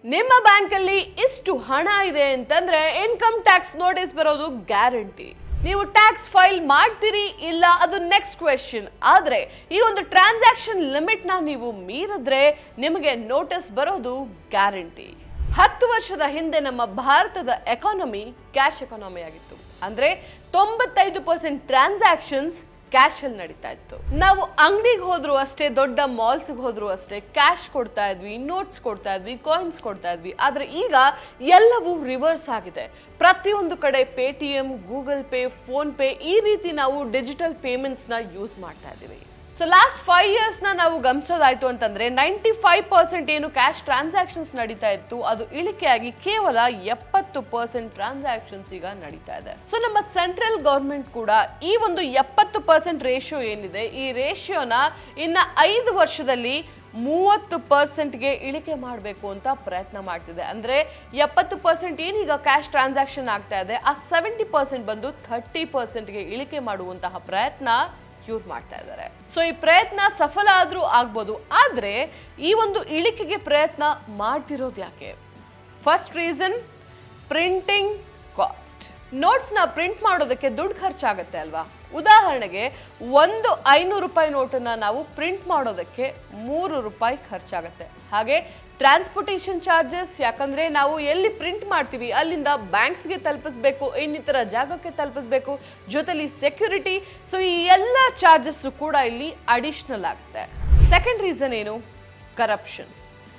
ನಿಮ್ಮ ಬ್ಯಾಂಕಲ್ಲಿ ಇಷ್ಟು ಹಣ ಇದೆ ಅಂತಂದ್ರೆ ಇನ್ಕಮ್ ಟ್ಯಾಕ್ಸ್ ನೋಟಿಸ್ ಬರೋದು ಗ್ಯಾರಂಟಿ ನೀವು ಟ್ಯಾಕ್ಸ್ ಫೈಲ್ ಮಾಡ್ತೀರಿ ಇಲ್ಲ ಅದು ನೆಕ್ಸ್ಟ್ ಕ್ವೆಶನ್ ಆದ್ರೆ ಈ ಒಂದು ಟ್ರಾನ್ಸಾಕ್ಷನ್ ಲಿಮಿಟ್ ನ ನೀವು ಮೀರಿದ್ರೆ ನಿಮಗೆ ನೋಟಿಸ್ ಬರೋದು ಗ್ಯಾರಂಟಿ ಹತ್ತು ವರ್ಷದ ಹಿಂದೆ ನಮ್ಮ ಭಾರತದ ಎಕಾನಮಿ ಕ್ಯಾಶ್ ಎಕಾನಮಿ ಆಗಿತ್ತು ಅಂದ್ರೆ ತೊಂಬತ್ತೈದು ಪರ್ಸೆಂಟ್ ಟ್ರಾನ್ಸಾಕ್ಷನ್ಸ್ ಕ್ಯಾಶ್ ಅಲ್ಲಿ ನಡೀತಾ ಇತ್ತು ನಾವು ಅಂಗಡಿಗೆ ಹೋದ್ರು ಅಷ್ಟೇ ದೊಡ್ಡ ಮಾಲ್ಸ್ ಹೋದ್ರು ಅಷ್ಟೇ ಕ್ಯಾಶ್ ಕೊಡ್ತಾ ಇದ್ವಿ ನೋಟ್ಸ್ ಕೊಡ್ತಾ ಇದ್ವಿ ಕಾಯಿನ್ಸ್ ಕೊಡ್ತಾ ಇದ್ವಿ ಆದ್ರೆ ಈಗ ಎಲ್ಲವೂ ರಿವರ್ಸ್ ಆಗಿದೆ ಪ್ರತಿಯೊಂದು ಕಡೆ Paytm Google Pay PhonePe ಈ ರೀತಿ ನಾವು ಡಿಜಿಟಲ್ ಪೇಮೆಂಟ್ಸ್ ನ ಯೂಸ್ ಮಾಡ್ತಾ ಇದೀವಿ ಸೊ ಲಾಸ್ಟ್ ಫೈವ್ ಇಯರ್ಸ್ ನ ನಾವು ಗಮನಿಸೋದಾಯ್ತು ಅಂತಂದ್ರೆ ನೈಂಟಿ ಫೈವ್ ಪರ್ಸೆಂಟ್ ಏನು ಕ್ಯಾಶ್ ಟ್ರಾನ್ಸಾಕ್ಷನ್ಸ್ ನಡೀತಾ ಇತ್ತು ಅದು ಇಳಿಕೆಯಾಗಿ ಕೇವಲ ಎಪ್ಪತ್ತು ಪರ್ಸೆಂಟ್ ಟ್ರಾನ್ಸಾಕ್ಷನ್ಸ್ ಈಗ ನಡೀತಾ ಇದೆ ಸೊ ನಮ್ಮ ಸೆಂಟ್ರಲ್ ಗೌರ್ಮೆಂಟ್ ಕೂಡ ಈ ಒಂದು ಎಪ್ಪತ್ತು ಪರ್ಸೆಂಟ್ ರೇಷಿಯೋ ಏನಿದೆ ಈ ರೇಷಿಯೋನ ಇನ್ನ ಐದು ವರ್ಷದಲ್ಲಿ ಮೂವತ್ತು ಪರ್ಸೆಂಟ್ಗೆ ಇಳಿಕೆ ಮಾಡಬೇಕು ಅಂತ ಪ್ರಯತ್ನ ಮಾಡ್ತಿದೆ ಅಂದ್ರೆ ಎಪ್ಪತ್ತು ಪರ್ಸೆಂಟ್ ಏನೀಗ ಕ್ಯಾಶ್ ಟ್ರಾನ್ಸಾಕ್ಷನ್ ಆಗ್ತಾ ಇದೆ ಆ ಸೆವೆಂಟಿ ಪರ್ಸೆಂಟ್ ಬಂದು ಥರ್ಟಿ ಪರ್ಸೆಂಟ್ಗೆ ಇಳಿಕೆ ಮಾಡುವಂತಹ ಪ್ರಯತ್ನ ಇವ್ರು ಮಾಡ್ತಾ ಇದ್ದಾರೆ ಸೊ ಈ ಪ್ರಯತ್ನ ಸಫಲ ಆದ್ರೂ ಆಗ್ಬೋದು ಆದ್ರೆ ಈ ಒಂದು ಇಳಿಕೆಗೆ ಪ್ರಯತ್ನ ಮಾಡ್ತಿರೋದು ಯಾಕೆ ಫಸ್ಟ್ ರೀಸನ್ ಪ್ರಿಂಟಿಂಗ್ ಕಾಸ್ಟ್ ನೋಟ್ಸ್ನ ಪ್ರಿಂಟ್ ಮಾಡೋದಕ್ಕೆ ದುಡ್ಡು ಖರ್ಚಾಗತ್ತೆ ಅಲ್ವಾ ಉದಾಹರಣೆಗೆ ಒಂದು ಐನೂರು ರೂಪಾಯಿ ನೋಟನ್ನ ನಾವು ಪ್ರಿಂಟ್ ಮಾಡೋದಕ್ಕೆ ಮೂರು ರೂಪಾಯಿ ಖರ್ಚಾಗತ್ತೆ ಹಾಗೆ ಟ್ರಾನ್ಸ್ಪೋರ್ಟೇಷನ್ ಚಾರ್ಜಸ್ ಯಾಕಂದ್ರೆ ನಾವು ಎಲ್ಲಿ ಪ್ರಿಂಟ್ ಮಾಡ್ತೀವಿ ಅಲ್ಲಿಂದ ಬ್ಯಾಂಕ್ಸ್ಗೆ ತಲುಪಿಸ್ಬೇಕು ಇನ್ನಿತರ ಜಾಗಕ್ಕೆ ತಲುಪಿಸ್ಬೇಕು ಜೊತೆಲಿ ಸೆಕ್ಯೂರಿಟಿ ಸೊ ಈ ಎಲ್ಲ ಚಾರ್ಜಸ್ ಕೂಡ ಇಲ್ಲಿ ಅಡಿಷನಲ್ ಆಗುತ್ತೆ ಸೆಕೆಂಡ್ ರೀಸನ್ ಏನು ಕರಪ್ಷನ್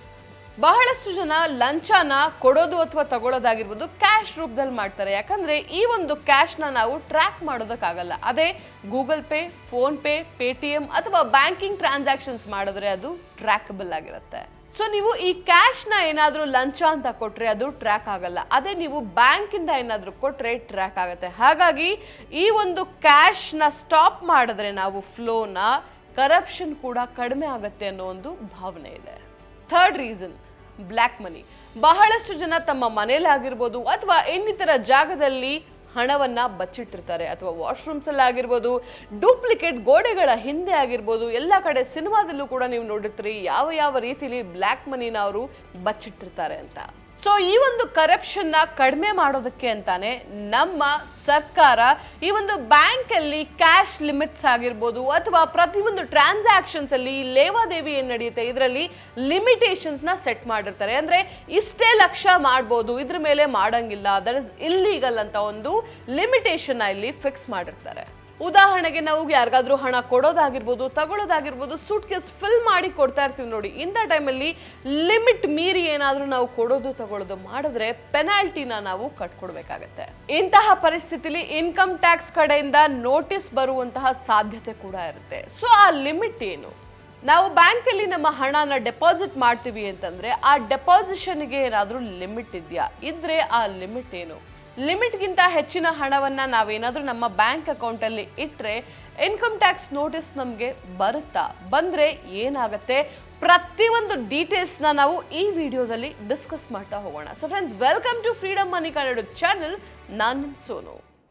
ಬಹಳಷ್ಟು ಜನ ಲಂಚನ ಕೊಡೋದು ಅಥವಾ ತಗೊಳ್ಳೋದಾಗಿರ್ಬೋದು ಕ್ಯಾಶ್ ರೂಪದಲ್ಲಿ ಮಾಡ್ತಾರೆ ಯಾಕಂದ್ರೆ ಈ ಒಂದು ಕ್ಯಾಶ್ನ ನಾವು ಟ್ರ್ಯಾಕ್ ಮಾಡೋದಕ್ಕಾಗಲ್ಲ ಅದೇ Google Pay PhonePe Paytm ಅಥವಾ ಬ್ಯಾಂಕಿಂಗ್ ಟ್ರಾನ್ಸಾಕ್ಷನ್ಸ್ ಮಾಡಿದ್ರೆ ಅದು ಟ್ರ್ಯಾಕಬಲ್ ಆಗಿರುತ್ತೆ ಸೊ ನೀವು ಈ ಕ್ಯಾಶ್ನ ಏನಾದರೂ ಲಂಚ ಅಂತ ಕೊಟ್ರೆ ಅದು ಟ್ರ್ಯಾಕ್ ಆಗಲ್ಲ ಅದೇ ನೀವು ಬ್ಯಾಂಕಿಂದ ಏನಾದರೂ ಕೊಟ್ರೆ ಟ್ರ್ಯಾಕ್ ಆಗುತ್ತೆ ಹಾಗಾಗಿ ಈ ಒಂದು ಕ್ಯಾಶ್ನ ಸ್ಟಾಪ್ ಮಾಡಿದ್ರೆ ನಾವು ಫ್ಲೋನ ಕರಪ್ಷನ್ ಕೂಡ ಕಡಿಮೆ ಆಗುತ್ತೆ ಅನ್ನೋ ಒಂದು ಭಾವನೆ ಇದೆ ಥರ್ಡ್ ರೀಸನ್ ಬ್ಲ್ಯಾಕ್ ಮನಿ ಬಹಳಷ್ಟು ಜನ ತಮ್ಮ ಮನೇಲಿ ಆಗಿರ್ಬೋದು ಅಥವಾ ಇನ್ನಿತರ ಜಾಗದಲ್ಲಿ ಹಣವನ್ನ ಬಚ್ಚಿಟ್ಟಿರ್ತಾರೆ ಅಥವಾ ವಾಶ್ರೂಮ್ಸ್ ಅಲ್ಲಿ ಆಗಿರ್ಬೋದು ಡೂಪ್ಲಿಕೇಟ್ ಗೋಡೆಗಳ ಹಿಂದೆ ಆಗಿರ್ಬೋದು ಎಲ್ಲ ಕಡೆ ಸಿನಿಮಾದಲ್ಲೂ ಕೂಡ ನೀವು ನೋಡಿರ್ತೀರಿ ಯಾವ ಯಾವ ರೀತಿಲಿ ಬ್ಲ್ಯಾಕ್ ಮನಿನ ಅವರು ಬಚ್ಚಿಟ್ಟಿರ್ತಾರೆ ಅಂತ ಸೊ ಈ ಒಂದು ಕರಪ್ಷನ್ ನ ಕಡಿಮೆ ಮಾಡೋದಕ್ಕೆ ಅಂತಾನೆ ನಮ್ಮ ಸರ್ಕಾರ ಈ ಒಂದು ಬ್ಯಾಂಕ್ ಅಲ್ಲಿ ಕ್ಯಾಶ್ ಲಿಮಿಟ್ಸ್ ಆಗಿರ್ಬೋದು ಅಥವಾ ಪ್ರತಿಯೊಂದು ಟ್ರಾನ್ಸಾಕ್ಷನ್ಸ್ ಅಲ್ಲಿ ಈ ಲೇವಾದೇವಿ ಏನ್ ನಡೆಯುತ್ತೆ ಇದರಲ್ಲಿ ಲಿಮಿಟೇಷನ್ಸ್ ನ ಸೆಟ್ ಮಾಡಿರ್ತಾರೆ ಅಂದ್ರೆ ಇಷ್ಟೇ ಲಕ್ಷ ಮಾಡ್ಬೋದು ಇದ್ರ ಮೇಲೆ ಮಾಡಂಗಿಲ್ಲ ದಟ್ ಇಸ್ ಇಲ್ಲೀಗಲ್ ಅಂತ ಒಂದು ಲಿಮಿಟೇಷನ್ ಇಲ್ಲಿ ಫಿಕ್ಸ್ ಮಾಡಿರ್ತಾರೆ ಉದಾಹರಣೆಗೆ ನಾವು ಯಾರಿಗಾದ್ರೂ ಹಣ ಕೊಡೋದಾಗಿರ್ಬೋದು ತಗೊಳ್ಳೋದಾಗಿರ್ಬೋದು ಸೂಟ್ ಕೇಸ್ ಫಿಲ್ ಮಾಡಿ ಕೊಡ್ತಾ ಇರ್ತೀವಿ ನೋಡಿ ಇಂಥ ಟೈಮಲ್ಲಿ ಲಿಮಿಟ್ ಮೀರಿ ಏನಾದ್ರೂ ನಾವು ಕೊಡೋದು ತಗೊಳ್ಳೋದು ಮಾಡಿದ್ರೆ ಪೆನಾಲ್ಟಿನ ನಾವು ಕಟ್ಕೊಡ್ಬೇಕಾಗತ್ತೆ ಇಂತಹ ಪರಿಸ್ಥಿತಿಲಿ ಇನ್ಕಮ್ ಟ್ಯಾಕ್ಸ್ ಕಡೆಯಿಂದ ನೋಟಿಸ್ ಬರುವಂತಹ ಸಾಧ್ಯತೆ ಕೂಡ ಇರುತ್ತೆ ಸೊ ಆ ಲಿಮಿಟ್ ಏನು ನಾವು ಬ್ಯಾಂಕಲ್ಲಿ ನಮ್ಮ ಹಣನ ಡೆಪಾಸಿಟ್ ಮಾಡ್ತೀವಿ ಅಂತಂದ್ರೆ ಆ ಡೆಪಾಸಿಷನ್ಗೆ ಏನಾದರೂ ಲಿಮಿಟ್ ಇದೆಯಾ ಇದ್ರೆ ಆ ಲಿಮಿಟ್ ಏನು ಲಿಮಿಟ್ಗಿಂತ ಹೆಚ್ಚಿನ ಹಣವನ್ನ ನಾವೇನಾದ್ರೂ ನಮ್ಮ ಬ್ಯಾಂಕ್ ಅಕೌಂಟಲ್ಲಿ ಇಟ್ಟರೆ ಇನ್ಕಮ್ ಟ್ಯಾಕ್ಸ್ ನೋಟಿಸ್ ನಮಗೆ ಬರುತ್ತಾ ಬಂದ್ರೆ ಏನಾಗುತ್ತೆ ಪ್ರತಿಯೊಂದು ಡೀಟೇಲ್ಸ್ನ ನಾವು ಈ ವಿಡಿಯೋದಲ್ಲಿ ಡಿಸ್ಕಸ್ ಮಾಡ್ತಾ ಹೋಗೋಣ so friends welcome to Freedom Money Kannada channel ನಾನು ನಿಮ್ ಸೋನು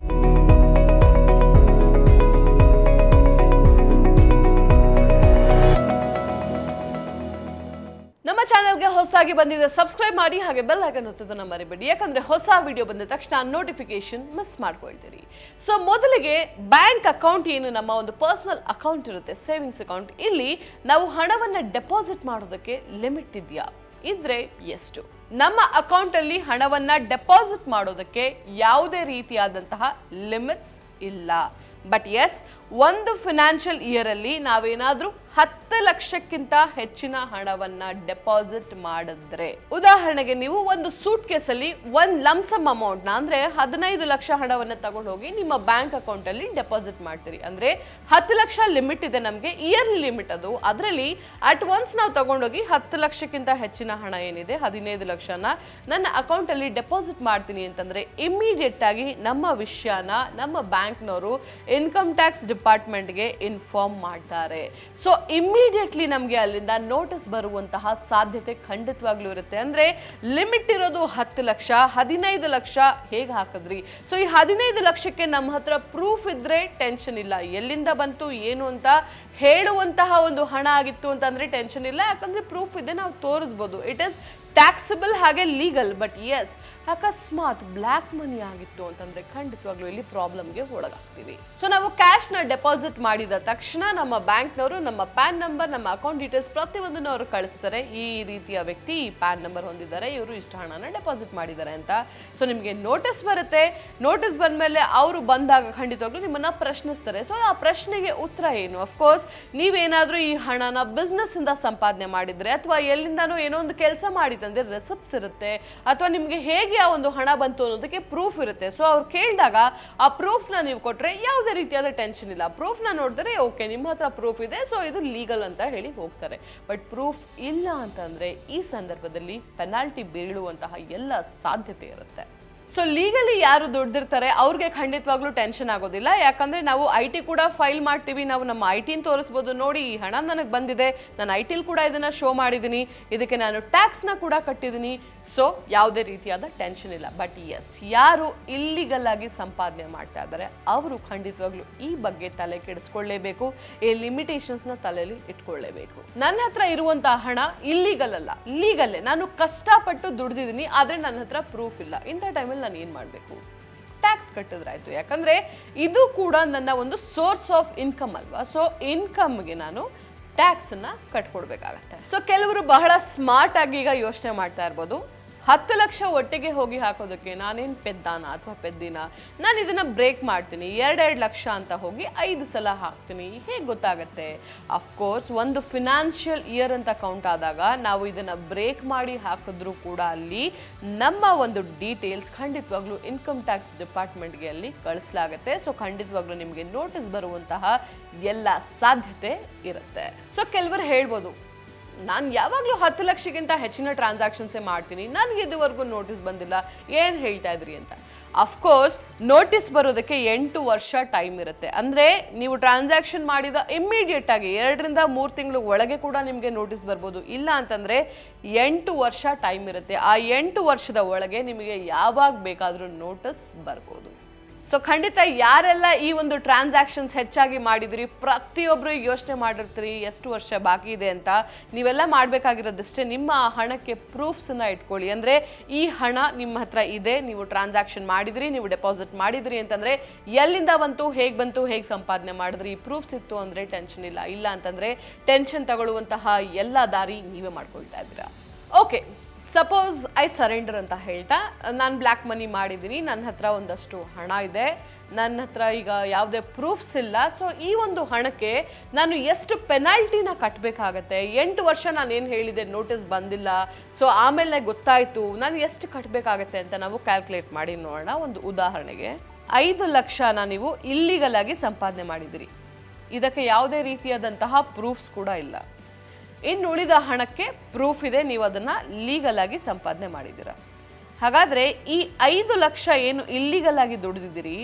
ನಮ್ಮ ಚಾನೆಲ್ಗೆ ಹೊಸದಾಗಿ ಬಂದಿದೆ ಸಬ್ಸ್ಕ್ರೈಬ್ ಮಾಡಿ ಹಾಗೆ ಬೆಲ್ ಐಕನ್ ಒತ್ತೋದನ್ನ ಮರಿಬೇಡಿ ಯಾಕಂದ್ರೆ ಹೊಸ ವಿಡಿಯೋ ಬಂದ ತಕ್ಷಣ ನೋಟಿಫಿಕೇಶನ್ ಮಿಸ್ ಮಾಡ್ಕೊಳ್ತೀರಿ ಸೊ ಮೊದಲಿಗೆ ಬ್ಯಾಂಕ್ ಅಕೌಂಟ್ ಏನು ನಮ್ಮ ಒಂದು ಪರ್ಸನಲ್ ಅಕೌಂಟ್ ಇರುತ್ತೆ ಸೇವಿಂಗ್ಸ್ ಅಕೌಂಟ್ ಇಲ್ಲಿ ನಾವು ಹಣವನ್ನ ಡೆಪಾಸಿಟ್ ಮಾಡೋದಕ್ಕೆ ಲಿಮಿಟ್ ಇದೆಯಾ ಇದ್ರೆ ಎಷ್ಟು ನಮ್ಮ ಅಕೌಂಟ್ ಅಲ್ಲಿ ಹಣವನ್ನ ಡೆಪಾಸಿಟ್ ಮಾಡೋದಕ್ಕೆ ಯಾವುದೇ ರೀತಿಯಾದಂತಹ ಲಿಮಿಟ್ಸ್ ಇಲ್ಲ ಬಟ್ ಎಸ್ ಒಂದು ಫಿನಾನ್ಷಿಯಲ್ ಇಯರ್ ಅಲ್ಲಿ ನಾವೇನಾದ್ರೂ ಹತ್ತು ಲಕ್ಷಕ್ಕಿಂತ ಹೆಚ್ಚಿನ ಹಣವನ್ನ ಡೆಪಾಸಿಟ್ ಮಾಡಿದ್ರೆ ಉದಾಹರಣೆಗೆ ನೀವು ಒಂದು ಸೂಟ್ ಕೇಸಲ್ಲಿ ಒಂದ್ ಲಂಸಮ್ ಅಮೌಂಟ್ ನ ಅಂದ್ರೆ ಹದಿನೈದು ಲಕ್ಷ ಹಣವನ್ನ ತಗೊಂಡು ಹೋಗಿ ನಿಮ್ಮ ಬ್ಯಾಂಕ್ ಅಕೌಂಟ್ ಅಲ್ಲಿ ಡೆಪಾಸಿಟ್ ಮಾಡ್ತೀರಿ ಅಂದ್ರೆ ಹತ್ತು ಲಕ್ಷ ಲಿಮಿಟ್ ಇದೆ ನಮಗೆ ಇಯರ್ಲಿ ಲಿಮಿಟ್ ಅದು ಅದರಲ್ಲಿ ಅಟ್ ಒನ್ಸ್ ನಾವು ತಗೊಂಡೋಗಿ ಹತ್ತು ಲಕ್ಷಕ್ಕಿಂತ ಹೆಚ್ಚಿನ ಹಣ ಏನಿದೆ ಹದಿನೈದು ಲಕ್ಷನ ನನ್ನ ಅಕೌಂಟ್ ಅಲ್ಲಿ ಡೆಪಾಸಿಟ್ ಮಾಡ್ತೀನಿ ಅಂತಂದ್ರೆ ಇಮಿಡಿಯೇಟ್ ಆಗಿ ನಮ್ಮ ವಿಷಯನ ನಮ್ಮ ಬ್ಯಾಂಕ್ನವರು ಇನ್ಕಮ್ ಟ್ಯಾಕ್ಸ್ ಡಿಪಾರ್ಟ್ಮೆಂಟ್ಗೆ ಇನ್ಫಾರ್ಮ್ ಮಾಡ್ತಾರೆ ಸೊ ಇಮಿಡಿಯೇಟ್ಲಿ ನಮಗೆ ಅಲ್ಲಿಂದ ನೋಟಿಸ್ ಬರುವಂತಹ ಸಾಧ್ಯತೆ ಖಂಡಿತವಾಗ್ಲೂ ಇರುತ್ತೆ ಅಂದ್ರೆ ಲಿಮಿಟ್ ಇರೋದು ಹತ್ತು ಲಕ್ಷ ಹದಿನೈದು ಲಕ್ಷ ಹೇಗೆ ಹಾಕಿದ್ರಿ ಸೊ ಈ ಹದಿನೈದು ಲಕ್ಷಕ್ಕೆ ನಮ್ಮ ಹತ್ರ ಪ್ರೂಫ್ ಇದ್ರೆ ಟೆನ್ಷನ್ ಇಲ್ಲ ಎಲ್ಲಿಂದ ಬಂತು ಏನು ಅಂತ ಹೇಳುವಂತಹ ಒಂದು ಹಣ ಆಗಿತ್ತು ಅಂತಂದ್ರೆ ಟೆನ್ಷನ್ ಇಲ್ಲ ಯಾಕಂದ್ರೆ ಪ್ರೂಫ್ ಇದೆ ನಾವು ತೋರಿಸ್ಬೋದು ಇಟ್ ಇಸ್ ಟ್ಯಾಕ್ಸಬಲ್ ಹಾಗೆ ಲೀಗಲ್ ಬಟ್ ಎಸ್ ಅಕಸ್ಮಾತ್ ಬ್ಲ್ಯಾಕ್ ಮನಿ ಆಗಿತ್ತು ಅಂತಂದ್ರೆ ಖಂಡಿತವಾಗ್ಲೂ ಇಲ್ಲಿ ಪ್ರಾಬ್ಲಮ್ಗೆ ಒಳಗಾಗ್ತೀವಿ ಸೊ ನಾವು ಕ್ಯಾಶ್ ನ ಡೆಪಾಸಿಟ್ ಮಾಡಿದ ತಕ್ಷಣ ನಮ್ಮ ಬ್ಯಾಂಕ್ನವರು ನಮ್ಮ ಪ್ಯಾನ್ ನಂಬರ್ ನಮ್ಮ ಅಕೌಂಟ್ ಡೀಟೇಲ್ಸ್ ಪ್ರತಿಯೊಂದನ್ನು ಅವರು ಕಳಿಸ್ತಾರೆ ಈ ರೀತಿಯ ವ್ಯಕ್ತಿ ಈ ಪ್ಯಾನ್ ನಂಬರ್ ಹೊಂದಿದ್ದಾರೆ ಇವರು ಇಷ್ಟು ಹಣನ ಡೆಪಾಸಿಟ್ ಮಾಡಿದ್ದಾರೆ ಅಂತ ಸೊ ನಿಮಗೆ ನೋಟಿಸ್ ಬರುತ್ತೆ ನೋಟಿಸ್ ಬಂದ್ಮೇಲೆ ಅವರು ಬಂದಾಗ ಖಂಡಿತವಾಗ್ಲೂ ನಿಮ್ಮನ್ನ ಪ್ರಶ್ನಿಸ್ತಾರೆ ಸೊ ಆ ಪ್ರಶ್ನೆಗೆ ಉತ್ತರ ಏನು ಅಫ್ಕೋರ್ಸ್ ನೀವೇನಾದ್ರೂ ಈ ಹಣನ ಬಿಸ್ನೆಸ್ ಇಂದ ಸಂಪಾದನೆ ಮಾಡಿದ್ರೆ ಅಥವಾ ಎಲ್ಲಿಂದಾನೋ ಏನೋ ಒಂದು ಕೆಲಸ ಮಾಡಿದಂದ್ರೆ ರೆಸಿಪ್ಟ್ಸ್ ಇರುತ್ತೆ ಅಥವಾ ನಿಮಗೆ ಹೇಗೆ ಆ ಒಂದು ಹಣ ಬಂತು ಅನ್ನೋದಕ್ಕೆ ಪ್ರೂಫ್ ಇರುತ್ತೆ ಸೊ ಅವ್ರು ಕೇಳಿದಾಗ ಆ ಪ್ರೂಫ್ನ ನೀವು ಕೊಟ್ರೆ ಯಾವುದೇ ರೀತಿಯಾದ ಟೆನ್ಷನ್ ಇಲ್ಲ ಪ್ರೂಫ್ನ ನೋಡಿದ್ರೆ ಓಕೆ ನಿಮ್ಮ ಹತ್ರ ಪ್ರೂಫ್ ಇದೆ ಸೊ ಇದು ಲೀಗಲ್ ಅಂತ ಹೇಳಿ ಹೋಗ್ತಾರೆ ಬಟ್ ಪ್ರೂಫ್ ಇಲ್ಲ ಅಂತಂದ್ರೆ ಈ ಸಂದರ್ಭದಲ್ಲಿ ಪೆನಾಲ್ಟಿ ಬೀಳುವಂತಹ ಎಲ್ಲ ಸಾಧ್ಯತೆ ಇರುತ್ತೆ ಸೊ ಲೀಗಲಿ ಯಾರು ದುಡ್ದಿರ್ತಾರೆ ಅವ್ರಿಗೆ ಖಂಡಿತವಾಗ್ಲೂ ಟೆನ್ಷನ್ ಆಗೋದಿಲ್ಲ ಯಾಕಂದ್ರೆ ನಾವು ಐ ಟಿ ಕೂಡ ಫೈಲ್ ಮಾಡ್ತೀವಿ ನಾವು ನಮ್ಮ ಐ ಟಿನ ತೋರಿಸ್ಬೋದು ನೋಡಿ ಈ ಹಣ ನನಗೆ ಬಂದಿದೆ ನಾನು ಐ ಟಿಲ್ ಕೂಡ ಇದನ್ನ ಶೋ ಮಾಡಿದ್ದೀನಿ ಇದಕ್ಕೆ ನಾನು ಟ್ಯಾಕ್ಸ್ನ ಕೂಡ ಕಟ್ಟಿದ್ದೀನಿ ಸೊ ಯಾವುದೇ ರೀತಿಯಾದ ಟೆನ್ಷನ್ ಇಲ್ಲ ಬಟ್ ಎಸ್ ಯಾರು ಇಲ್ಲಿಗಲ್ ಆಗಿ ಸಂಪಾದನೆ ಮಾಡ್ತಾ ಇದ್ದಾರೆ ಅವರು ಖಂಡಿತವಾಗ್ಲೂ ಈ ಬಗ್ಗೆ ತಲೆ ಕೆಡಿಸ್ಕೊಳ್ಳೇಬೇಕು ಈ ಲಿಮಿಟೇಷನ್ಸ್ನ ತಲೆಯಲ್ಲಿ ಇಟ್ಕೊಳ್ಳೇಬೇಕು ನನ್ನ ಹತ್ರ ಇರುವಂತಹ ಹಣ ಇಲ್ಲಿಗಲ್ ಅಲ್ಲ ಲೀಗಲ್ಲೇ ನಾನು ಕಷ್ಟಪಟ್ಟು ದುಡ್ದಿದ್ದೀನಿ ಆದ್ರೆ ನನ್ನ ಹತ್ರ ಪ್ರೂಫ್ ಇಲ್ಲ ಇಂಥ ಟೈಮಲ್ಲಿ ನಾನು ಏನು ಮಾಡಬೇಕು ಟ್ಯಾಕ್ಸ್ ಕಟ್ಟಿದ್ರಾಯ್ತು ಯಾಕಂದ್ರೆ ಇದು ಕೂಡ ನನ್ನ ಒಂದು ಸೋರ್ಸ್ ಆಫ್ ಇನ್ಕಮ್ ಅಲ್ವಾ ಸೊ ಇನ್ಕಮ್ಗೆ ನಾನು ಟ್ಯಾಕ್ಸ್ ಅನ್ನ ಕಟ್ಕೊಡ್ಬೇಕಾಗತ್ತೆ ಸೊ ಕೆಲವರು ಬಹಳ ಸ್ಮಾರ್ಟ್ ಆಗಿ ಈಗ ಯೋಚನೆ ಮಾಡ್ತಾ ಇರ್ಬೋದು ಹತ್ತು ಲಕ್ಷ ಒಟ್ಟಿಗೆ ಹೋಗಿ ಹಾಕೋದಕ್ಕೆ ನಾನೇನು ಪೆದ್ದಾನ ಅಥವಾ ಪೆದ್ದಿನ ನಾನು ಇದನ್ನ ಬ್ರೇಕ್ ಮಾಡ್ತೀನಿ ಎರಡೆರಡು ಲಕ್ಷ ಅಂತ ಹೋಗಿ ಐದು ಸಲ ಹಾಕ್ತೀನಿ ಹೇಗೆ ಗೊತ್ತಾಗತ್ತೆ ಅಫ್ಕೋರ್ಸ್ ಒಂದು ಫಿನಾನ್ಷಿಯಲ್ ಇಯರ್ ಅಂತ ಕೌಂಟ್ ಆದಾಗ ನಾವು ಇದನ್ನ ಬ್ರೇಕ್ ಮಾಡಿ ಹಾಕಿದ್ರು ಕೂಡ ಅಲ್ಲಿ ನಮ್ಮ ಒಂದು ಡೀಟೇಲ್ಸ್ ಖಂಡಿತವಾಗ್ಲೂ ಇನ್ಕಮ್ ಟ್ಯಾಕ್ಸ್ ಡಿಪಾರ್ಟ್ಮೆಂಟ್ಗೆ ಅಲ್ಲಿ ಕಳಿಸಲಾಗುತ್ತೆ ಸೊ ಖಂಡಿತವಾಗ್ಲೂ ನಿಮಗೆ ನೋಟಿಸ್ ಬರುವಂತಹ ಎಲ್ಲ ಸಾಧ್ಯತೆ ಇರುತ್ತೆ ಸೊ ಕೆಲವರು ಹೇಳ್ಬೋದು ನಾನು ಯಾವಾಗಲೂ ಹತ್ತು ಲಕ್ಷಕ್ಕಿಂತ ಹೆಚ್ಚಿನ ಟ್ರಾನ್ಸಾಕ್ಷನ್ಸೇ ಮಾಡ್ತೀನಿ ನನಗೆ ಇದುವರೆಗೂ ನೋಟಿಸ್ ಬಂದಿಲ್ಲ ಏನು ಹೇಳ್ತಾ ಇದ್ರಿ ಅಂತ ಅಫ್ಕೋರ್ಸ್ ನೋಟಿಸ್ ಬರೋದಕ್ಕೆ ಎಂಟು ವರ್ಷ ಟೈಮ್ ಇರುತ್ತೆ ಅಂದರೆ ನೀವು ಟ್ರಾನ್ಸಾಕ್ಷನ್ ಮಾಡಿದ ಇಮ್ಮಿಡಿಯೇಟ್ ಆಗಿ ಎರಡರಿಂದ ಮೂರು ತಿಂಗಳು ಒಳಗೆ ಕೂಡ ನಿಮಗೆ ನೋಟಿಸ್ ಬರ್ಬೋದು ಇಲ್ಲ ಅಂತಂದರೆ ಎಂಟು ವರ್ಷ ಟೈಮ್ ಇರುತ್ತೆ ಆ ಎಂಟು ವರ್ಷದ ಒಳಗೆ ನಿಮಗೆ ಯಾವಾಗ ಬೇಕಾದರೂ ನೋಟಿಸ್ ಬರ್ಬೋದು ಸೊ ಖಂಡಿತ ಯಾರೆಲ್ಲ ಈ ಒಂದು ಟ್ರಾನ್ಸಾಕ್ಷನ್ಸ್ ಹೆಚ್ಚಾಗಿ ಮಾಡಿದ್ರಿ ಪ್ರತಿಯೊಬ್ಬರು ಯೋಚನೆ ಮಾಡಿರ್ತೀರಿ ಎಷ್ಟು ವರ್ಷ ಬಾಕಿ ಇದೆ ಅಂತ ನೀವೆಲ್ಲ ಮಾಡಬೇಕಾಗಿರೋದಷ್ಟೇ ನಿಮ್ಮ ಹಣಕ್ಕೆ ಪ್ರೂಫ್ಸನ್ನ ಇಟ್ಕೊಳ್ಳಿ ಅಂದರೆ ಈ ಹಣ ನಿಮ್ಮ ಹತ್ರ ಇದೆ ನೀವು ಟ್ರಾನ್ಸಾಕ್ಷನ್ ಮಾಡಿದ್ರಿ ನೀವು ಡೆಪಾಸಿಟ್ ಮಾಡಿದ್ರಿ ಅಂತಂದರೆ ಎಲ್ಲಿಂದ ಬಂತು ಹೇಗೆ ಬಂತು ಹೇಗೆ ಸಂಪಾದನೆ ಮಾಡಿದ್ರಿ ಪ್ರೂಫ್ಸ್ ಇತ್ತು ಅಂದರೆ ಟೆನ್ಷನ್ ಇಲ್ಲ ಇಲ್ಲ ಅಂತಂದರೆ ಟೆನ್ಷನ್ ತಗೊಳ್ಳುವಂತಹ ಎಲ್ಲ ದಾರಿ ನೀವೇ ಮಾಡ್ಕೊಳ್ತಾ ಇದ್ದೀರಾ ಓಕೆ ಸಪೋಸ್ ಐ ಸರೆಂಡರ್ ಅಂತ ಹೇಳ್ತಾ ನಾನು ಬ್ಲ್ಯಾಕ್ ಮನಿ ಮಾಡಿದ್ದೀನಿ ನನ್ನ ಹತ್ರ ಒಂದಷ್ಟು ಹಣ ಇದೆ ನನ್ನ ಹತ್ರ ಈಗ ಯಾವುದೇ ಪ್ರೂಫ್ಸ್ ಇಲ್ಲ ಸೊ ಈ ಒಂದು ಹಣಕ್ಕೆ ನಾನು ಎಷ್ಟು ಪೆನಾಲ್ಟಿನ ಕಟ್ಟಬೇಕಾಗತ್ತೆ ಎಂಟು ವರ್ಷ ನಾನು ಏನು ಹೇಳಿದೆ ನೋಟಿಸ್ ಬಂದಿಲ್ಲ ಸೊ ಆಮೇಲೆ ಗೊತ್ತಾಯಿತು ನಾನು ಎಷ್ಟು ಕಟ್ಟಬೇಕಾಗತ್ತೆ ಅಂತ ನಾವು ಕ್ಯಾಲ್ಕುಲೇಟ್ ಮಾಡಿ ನೋಡೋಣ ಒಂದು ಉದಾಹರಣೆಗೆ ಐದು ಲಕ್ಷನ ನೀವು ಇಲ್ಲಿಗಲ್ ಆಗಿ ಸಂಪಾದನೆ ಮಾಡಿದಿರಿ ಇದಕ್ಕೆ ಯಾವುದೇ ರೀತಿಯಾದಂತಹ ಪ್ರೂಫ್ಸ್ ಕೂಡ ಇಲ್ಲ ಇನ್ನು ಉಳಿದ ಹಣಕ್ಕೆ ಪ್ರೂಫ್ ಇದೆ ನೀವು ಅದನ್ನ ಲೀಗಲ್ ಆಗಿ ಸಂಪಾದನೆ ಮಾಡಿದ್ದೀರ ಹಾಗಾದ್ರೆ ಈ ಐದು ಲಕ್ಷ ಏನು ಇಲ್ಲಿಗಲ್ ಆಗಿ ದುಡಿದಿದ್ದೀರಿ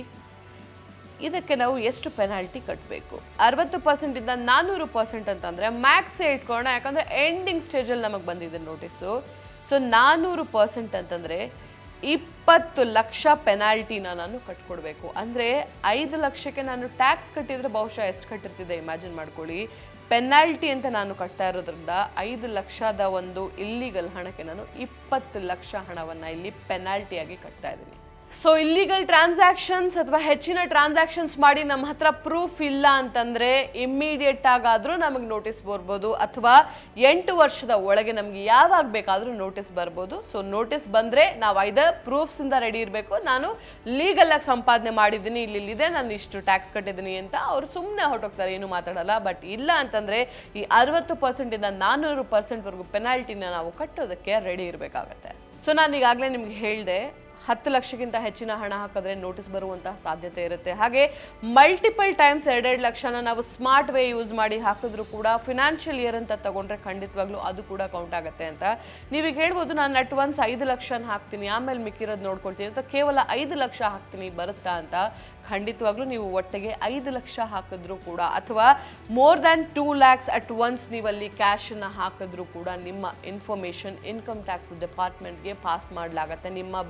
ಇದಕ್ಕೆ ನಾವು ಎಷ್ಟು ಪೆನಾಲ್ಟಿ ಕಟ್ಟಬೇಕು ಅರವತ್ತು ಪರ್ಸೆಂಟ್ ಇಂದ ನಾನ್ನೂರು ಪರ್ಸೆಂಟ್ ಅಂತಂದ್ರೆ ಮ್ಯಾಕ್ಸ್ ಇಟ್ಕೊಳ್ಳೋಣ ಯಾಕಂದ್ರೆ ಎಂಡಿಂಗ್ ಸ್ಟೇಜಲ್ಲಿ ನಮಗೆ ಬಂದಿದೆ ನೋಟಿಸು ಸೊ ನಾನ್ನೂರು ಪರ್ಸೆಂಟ್ ಅಂತಂದ್ರೆ ಇಪ್ಪತ್ತು ಲಕ್ಷ ಪೆನಾಲ್ಟಿನ ನಾನು ಕಟ್ಕೊಡ್ಬೇಕು ಅಂದ್ರೆ ಐದು ಲಕ್ಷಕ್ಕೆ ನಾನು ಟ್ಯಾಕ್ಸ್ ಕಟ್ಟಿದ್ರೆ ಬಹುಶಃ ಎಷ್ಟು ಕಟ್ಟಿರ್ತಿದ್ದೆ ಇಮ್ಯಾಜಿನ್ ಮಾಡ್ಕೊಳ್ಳಿ ಪೆನಾಲ್ಟಿ ಅಂತ ನಾನು ಕಟ್ತಾ ಇರೋದ್ರಿಂದ ಐದು ಲಕ್ಷದ ಒಂದು ಇಲ್ಲಿಗಲ್ ಹಣಕ್ಕೆ ನಾನು ಇಪ್ಪತ್ತು ಲಕ್ಷ ಹಣವನ್ನ ಇಲ್ಲಿ ಪೆನಾಲ್ಟಿಯಾಗಿ ಕಟ್ತಾ ಇದ್ದೀನಿ ಸೊ ಇಲ್ಲಿಗಲ್ ಟ್ರಾನ್ಸಾಕ್ಷನ್ಸ್ ಅಥವಾ ಹೆಚ್ಚಿನ ಟ್ರಾನ್ಸಾಕ್ಷನ್ಸ್ ಮಾಡಿ ನಮ್ಮ ಹತ್ರ ಪ್ರೂಫ್ ಇಲ್ಲ ಅಂತಂದ್ರೆ ಇಮ್ಮಿಡಿಯೇಟ್ ಆಗಾದ್ರೂ ನಮಗೆ ನೋಟಿಸ್ ಬರ್ಬೋದು ಅಥವಾ ಎಂಟು ವರ್ಷದ ಒಳಗೆ ನಮ್ಗೆ ಯಾವಾಗ ಬೇಕಾದ್ರೂ ನೋಟಿಸ್ ಬರ್ಬೋದು ಸೊ ನೋಟಿಸ್ ಬಂದ್ರೆ ನಾವು ಐದರ್ ಪ್ರೂಫ್ಸ್ ಇಂದ ರೆಡಿ ಇರಬೇಕು ನಾನು ಲೀಗಲ್ ಆಗಿ ಸಂಪಾದನೆ ಮಾಡಿದ್ದೀನಿ ಇಲ್ಲಿ ಇಲ್ಲಿದೆ ನಾನು ಇಷ್ಟು ಟ್ಯಾಕ್ಸ್ ಕಟ್ಟಿದ್ದೀನಿ ಅಂತ ಅವ್ರು ಸುಮ್ಮನೆ ಹೊರಟೋಗ್ತಾರೆ ಏನು ಮಾತಾಡಲ್ಲ ಬಟ್ ಇಲ್ಲ ಅಂತಂದ್ರೆ ಈ ಅರವತ್ತು ಪರ್ಸೆಂಟ್ ಇಂದ ನಾನ್ನೂರು ಪರ್ಸೆಂಟ್ ವರೆಗೂ ಪೆನಾಲ್ಟಿನ ನಾವು ಕಟ್ಟೋದಕ್ಕೆ ರೆಡಿ ಇರಬೇಕಾಗತ್ತೆ ಸೊ ನಾನು ಈಗಾಗಲೇ ನಿಮ್ಗೆ ಹೇಳಿದೆ ಹತ್ತು ಲಕ್ಷಕ್ಕಿಂತ ಹೆಚ್ಚಿನ ಹಣ ಹಾಕಿದ್ರೆ ನೋಟಿಸ್ ಬರುವಂತಹ ಸಾಧ್ಯತೆ ಇರುತ್ತೆ ಹಾಗೆ ಮಲ್ಟಿಪಲ್ ಟೈಮ್ಸ್ ಎರಡೆರಡು ಲಕ್ಷನ ನಾವು ಸ್ಮಾರ್ಟ್ ವೇ ಯೂಸ್ ಮಾಡಿ ಹಾಕಿದ್ರು ಕೂಡ ಫಿನಾನ್ಷಿಯಲ್ ಇಯರ್ ಅಂತ ತಗೊಂಡ್ರೆ ಖಂಡಿತವಾಗ್ಲೂ ಅದು ಕೂಡ ಕೌಂಟ್ ಆಗುತ್ತೆ ಅಂತ ನೀವೀಗ ಹೇಳ್ಬೋದು ನಾನು ಅಟ್ ಒನ್ಸ್ ಐದು ಲಕ್ಷನ ಹಾಕ್ತೀನಿ ಆಮೇಲೆ ಮಿಕ್ಕಿರೋದು ನೋಡ್ಕೊಳ್ತೀನಿ ಅಥವಾ ಕೇವಲ ಐದು ಲಕ್ಷ ಹಾಕ್ತೀನಿ ಬರುತ್ತಾ ಅಂತ ಖಂಡಿತವಾಗ್ಲೂ ನೀವು ಒಟ್ಟಿಗೆ ಐದು ಲಕ್ಷ ಹಾಕಿದ್ರು ಕೂಡ ಅಥವಾ more than two lakhs at once ನೀವಲ್ಲಿ ಕ್ಯಾಶನ್ನು ಹಾಕಿದ್ರು ಕೂಡ ನಿಮ್ಮ ಇನ್ಫಾರ್ಮೇಷನ್ ಇನ್ಕಮ್ ಟ್ಯಾಕ್ಸ್ ಡಿಪಾರ್ಟ್ಮೆಂಟ್ಗೆ ಪಾಸ್ ಮಾಡಲಾಗತ್ತೆ ನಿಮ್ಮ ಬ್ಯಾಂಕ್ ಅವರ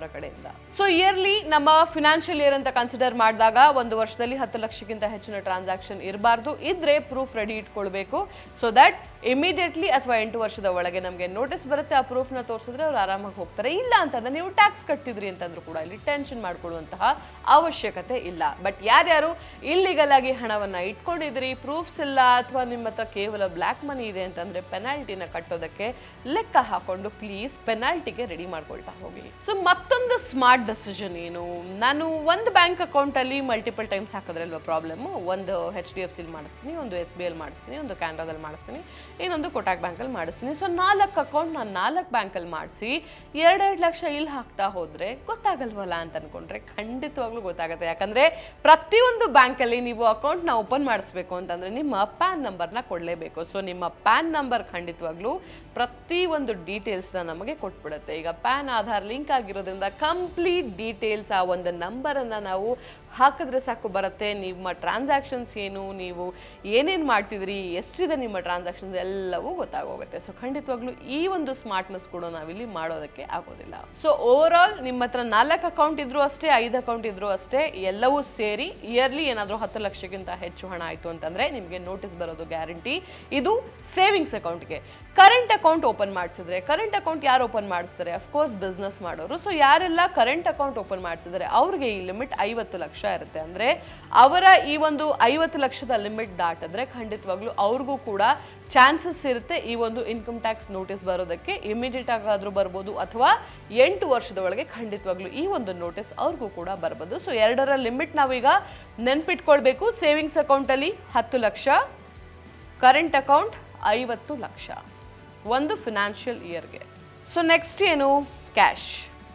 ಕಡೆಯಿಂದ ಸೊ ಇಯರ್ಲಿ ನಮ್ಮ ಫಿನಾನ್ಷಿಯಲ್ ಇಯರ್ ಅಂತ ಕನ್ಸಿಡರ್ ಮಾಡಿದಾಗ ಒಂದು ವರ್ಷದಲ್ಲಿ ಹತ್ತು ಲಕ್ಷಕ್ಕಿಂತ ಹೆಚ್ಚಿನ ಟ್ರಾನ್ಸಾಕ್ಷನ್ ಇರಬಾರ್ದು ಇದ್ರೆ ಪ್ರೂಫ್ ರೆಡಿ ಇಟ್ಕೊಳ್ಬೇಕು ಸೊ ದಟ್ ಇಮಿಡಿಯೇಟ್ಲಿ ಅಥವಾ ಎಂಟು ವರ್ಷದ ಒಳಗೆ ನಮಗೆ ನೋಟಿಸ್ ಬರುತ್ತೆ ಆ ಪ್ರೂಫ್ನ ತೋರಿಸಿದ್ರೆ ಅವ್ರು ಆರಾಮಾಗಿ ಹೋಗ್ತಾರೆ ಇಲ್ಲ ಅಂತಂದ್ರೆ ನೀವು ಟ್ಯಾಕ್ಸ್ ಕಟ್ಟಿದ್ರಿ ಅಂತಂದ್ರೂ ಕೂಡ ಇಲ್ಲಿ ಟೆನ್ಷನ್ ಮಾಡ್ಕೊಳ್ಳುವಂತಹ ಅವಶ್ಯಕತೆ ಇಲ್ಲ ಬಟ್ ಯಾರ್ಯಾರು ಇಲ್ಲಿಗಲ್ ಆಗಿ ಹಣವನ್ನ ಇಟ್ಕೊಂಡಿದ್ರಿ ಪ್ರೂಫ್ಸ್ ಇಲ್ಲ ಅಥವಾ ನಿಮ್ಮ ಹತ್ರ ಕೇವಲ ಬ್ಲ್ಯಾಕ್ ಮನಿ ಇದೆ ಅಂತಂದ್ರೆ ಪೆನಾಲ್ಟಿನ ಕಟ್ಟೋದಕ್ಕೆ ಲೆಕ್ಕ ಹಾಕೊಂಡು ಪ್ಲೀಸ್ ಪೆನಾಲ್ಟಿಗೆ ರೆಡಿ ಮಾಡ್ಕೊಳ್ತಾ ಹೋಗಿ ಸೊ ಮತ್ತೊಂದು ಸ್ಮಾರ್ಟ್ ಡೆಸಿಷನ್ ಏನು ನಾನು ಒಂದು ಬ್ಯಾಂಕ್ ಅಕೌಂಟ್ ಅಲ್ಲಿ ಮಲ್ಟಿಪಲ್ ಟೈಮ್ಸ್ ಹಾಕಿದ್ರೆ ಅಲ್ವಾ ಪ್ರಾಬ್ಲಮ್ ಒಂದು ಎಚ್ ಡಿ ಎಫ್ ಸಿಲ್ ಮಾಡಿಸ್ತೀನಿ ಒಂದು ಎಸ್ ಬಿ ಎಲ್ ಮಾಡಿಸ್ತೀನಿ ಒಂದು ಕ್ಯಾನ್ರಾದಲ್ಲಿ ಮಾಡಿಸ್ತೀನಿ ಇನ್ನೊಂದು ಕೊಟಾಕ್ ಬ್ಯಾಂಕಲ್ಲಿ ಮಾಡಿಸ್ತೀನಿ ಸೊ ನಾಲ್ಕು ಅಕೌಂಟ್ ನಾನು ನಾಲ್ಕು ಬ್ಯಾಂಕಲ್ಲಿ ಮಾಡಿಸಿ ಎರಡೆರಡು ಲಕ್ಷ ಇಲ್ಲಿ ಹಾಕ್ತಾ ಹೋದ್ರೆ ಗೊತ್ತಾಗಲ್ವಲ್ಲ ಅಂತ ಅನ್ಕೊಂಡ್ರೆ ಖಂಡಿತವಾಗ್ಲೂ ಗೊತ್ತಾಗುತ್ತೆ ಯಾಕಂದ್ರೆ ಪ್ರತಿಯೊಂದು ಬ್ಯಾಂಕಲ್ಲಿ ನೀವು ಅಕೌಂಟ್ನ ಓಪನ್ ಮಾಡಿಸ್ಬೇಕು ಅಂತಂದ್ರೆ ನಿಮ್ಮ ಪ್ಯಾನ್ ನಂಬರ್ನ ಕೊಡಲೇಬೇಕು ಸೊ ನಿಮ್ಮ ಪ್ಯಾನ್ ನಂಬರ್ ಖಂಡಿತವಾಗ್ಲೂ ಪ್ರತಿ ಒಂದು ಡೀಟೇಲ್ಸ್ನ ನಮಗೆ ಕೊಟ್ಬಿಡುತ್ತೆ ಈಗ ಪ್ಯಾನ್ ಆಧಾರ್ ಲಿಂಕ್ ಆಗಿರೋದ್ರಿಂದ ಕಂಪ್ಲೀಟ್ ಡೀಟೇಲ್ಸ್ ಆ ಒಂದು ನಂಬರನ್ನು ನಾವು ಹಾಕಿದ್ರೆ ಸಾಕು ಬರುತ್ತೆ ನಿಮ್ಮ ಟ್ರಾನ್ಸಾಕ್ಷನ್ಸ್ ಏನು ನೀವು ಏನೇನು ಮಾಡ್ತಿದ್ರಿ ಎಷ್ಟಿದೆ ನಿಮ್ಮ ಟ್ರಾನ್ಸಾಕ್ಷನ್ಸ್ ಎಲ್ಲವೂ ಗೊತ್ತಾಗೋಗುತ್ತೆ ಸೊ ಖಂಡಿತವಾಗ್ಲೂ ಈ ಒಂದು ಸ್ಮಾರ್ಟ್ನೆಸ್ ಕೂಡ ನಾವಿಲ್ಲಿ ಮಾಡೋದಕ್ಕೆ ಆಗೋದಿಲ್ಲ ಸೊ ಓವರ್ ಆಲ್ ನಿಮ್ಮ ಹತ್ರ ನಾಲ್ಕು ಅಕೌಂಟ್ ಇದ್ರು ಅಷ್ಟೇ ಐದು ಅಕೌಂಟ್ ಇದ್ರು ಅಷ್ಟೇ ಎಲ್ಲವೂ ಸೇರಿ ಇಯರ್ಲಿ ಏನಾದರೂ ಹತ್ತು ಲಕ್ಷಕ್ಕಿಂತ ಹೆಚ್ಚು ಹಣ ಆಯಿತು ಅಂತಂದ್ರೆ ನಿಮಗೆ ನೋಟಿಸ್ ಬರೋದು ಗ್ಯಾರಂಟಿ ಇದು ಸೇವಿಂಗ್ಸ್ ಅಕೌಂಟ್ಗೆ ಕರೆಂಟ್ ಅಕೌಂಟ್ ಓಪನ್ ಮಾಡಿಸಿದ್ರೆ ಕರೆಂಟ್ ಅಕೌಂಟ್ ಯಾರು ಓಪನ್ ಮಾಡಿಸ್ತಾರೆ ಅಫ್ಕೋರ್ಸ್ ಬಿಸ್ನೆಸ್ ಮಾಡೋರು ಸೊ ಯಾರೆಲ್ಲ ಕರೆಂಟ್ ಅಕೌಂಟ್ ಓಪನ್ ಮಾಡಿಸಿದ್ರೆ ಅವ್ರಿಗೆ ಈ ಲಿಮಿಟ್ ಐವತ್ತು ಲಕ್ಷ ಇರುತ್ತೆ ಅಂದ್ರೆ ಅವರ ಈ ಒಂದು ಐವತ್ತು ಲಕ್ಷದ ಲಿಮಿಟ್ ದಾಟಿದ್ರೆ ಖಂಡಿತವಾಗ್ಲೂ ಅವ್ರಿಗೂ ಕೂಡ ಚಾನ್ಸಸ್ ಇರುತ್ತೆ ಈ ಒಂದು ಇನ್ಕಮ್ ಟ್ಯಾಕ್ಸ್ ನೋಟಿಸ್ ಬರೋದಕ್ಕೆ ಇಮಿಡಿಯೇಟ್ ಆಗಾದ್ರೂ ಬರ್ಬೋದು ಅಥವಾ ಎಂಟು ವರ್ಷದ ಒಳಗೆ ಖಂಡಿತವಾಗ್ಲೂ ಈ ಒಂದು ನೋಟಿಸ್ ಅವ್ರಿಗೂ ಕೂಡ ಬರ್ಬೋದು ಸೊ ಎರಡರ ಲಿಮಿಟ್ ನಾವೀಗ ನೆನ್ಪಿಟ್ಕೊಳ್ಬೇಕು ಸೇವಿಂಗ್ಸ್ ಅಕೌಂಟಲ್ಲಿ ಹತ್ತು ಲಕ್ಷ ಕರೆಂಟ್ ಅಕೌಂಟ್ ಐವತ್ತು ಲಕ್ಷ ಒಂದು ಫಿನಾನ್ಷಿಯಲ್ ಇಯರ್ಗೆ ಸೊ ನೆಕ್ಸ್ಟ್ ಏನು ಕ್ಯಾಶ್